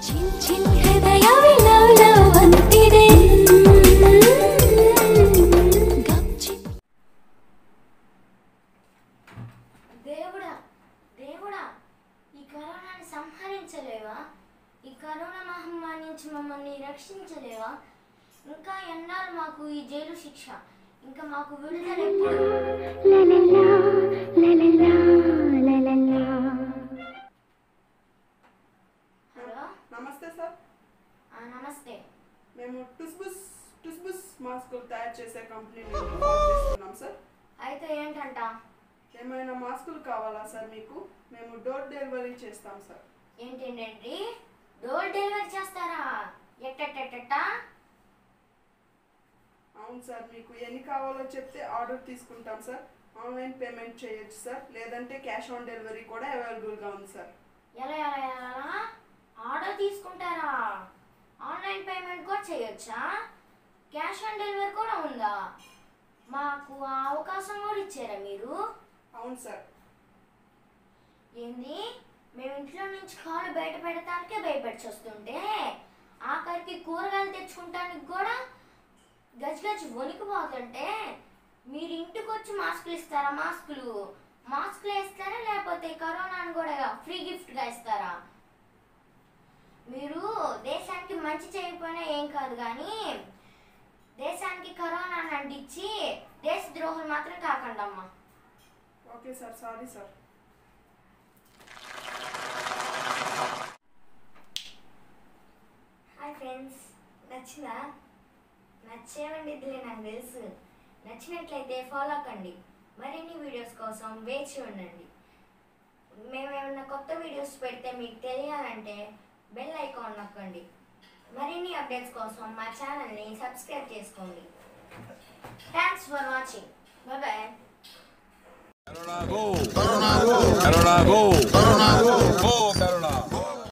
ಚಿನ್ ಚಿನ್ ಹೃದಯವೇ love love ಅಂತಿದೆ ಗಪ್ಚಿ దేవుడా దేవుడా ఈ కరోనాని సంహరించలేవా ఈ కరోనా మహమ్మారి నుంచి మమ్మల్ని రక్షించలేవా ఇంకా ఎన్నాళ్ళు మాకు ఈ జైలు శిక్ష ఇంకా మాకు విడుదల ఎప్పుడు హలో నమస్తే సార్ ఆ, నమస్తే మేము టుస్బుస్ టుస్బుస్ మాస్కులు తయారు చేసే కంపెనీ నుండి కాల్ చేస్తున్నాం సార్ అయితే ఏంటంట ఏమైనా మాస్కులు కావాలా సార్ మీకు మేము డోర్ డెలివరీ చేస్తాం సార్ ఏంటండి డోర్ డెలివరీ చేస్తారా ఎట్టెట్టెట్టా అవును సార్ మీకు ఎన్ని కావాలో చెప్తే ఆర్డర్ తీసుకుంటాం సార్ ఆన్లైన్ పేమెంట్ చేయొచ్చు సార్ లేదంటే క్యాష్ ఆన్ డెలివరీ కూడా అవైలబుల్గా ఉంది సార్ ఎలా ఎలా ఎలా ఆర్డర్ తీసుకుంటారా ఆన్లైన్ పేమెంట్ కూడా చేయొచ్చా క్యాష్ ఆన్ డెలివరీ కూడా ఉందా మాకు ఆ అవకాశం కూడా ఇచ్చారా మీరు అవును సార్ ఏంది మేము ఇంట్లో నుంచి కాలు బయట పెడతానికే భయపడిచి వస్తుంటే ఆఖరికి కూరగాయలు తెచ్చుకుంటానికి కూడా గజగజ వణికిపోతుంటే మీరు ఇంటికి వచ్చి మాస్కులు ఇస్తారా మాస్కులు మాస్కులు ఇస్తారా లేకపోతే కరోనాను కూడా ఫ్రీ గిఫ్ట్గా ఇస్తారా మీరు దేశానికి మంచి చేయకపోయినా ఏం కాదు కానీ దేశానికి కరోనాను అంటించి దేశద్రోహులు మాత్రం కాకండి అమ్మా okay sir sorry sir hi friends నచ్చిందా నచ్చేవండి ఇదిలే నాకు తెలుసు నచ్చినట్లయితే ఫాలో కండి మరిన్ని వీడియోస్ కోసం వేచి ఉండండి మేము ఏమైనా కొత్త వీడియోస్ పెడితే మీకు తెలియాలంటే బెల్ ఐకాన్ నొక్కండి మరిన్ని అప్డేట్స్ కోసం మా ఛానల్ని సబ్స్క్రైబ్ చేసుకోండి thanks for watching bye Corona go. Corona go. Corona go. Corona go. Go Corona.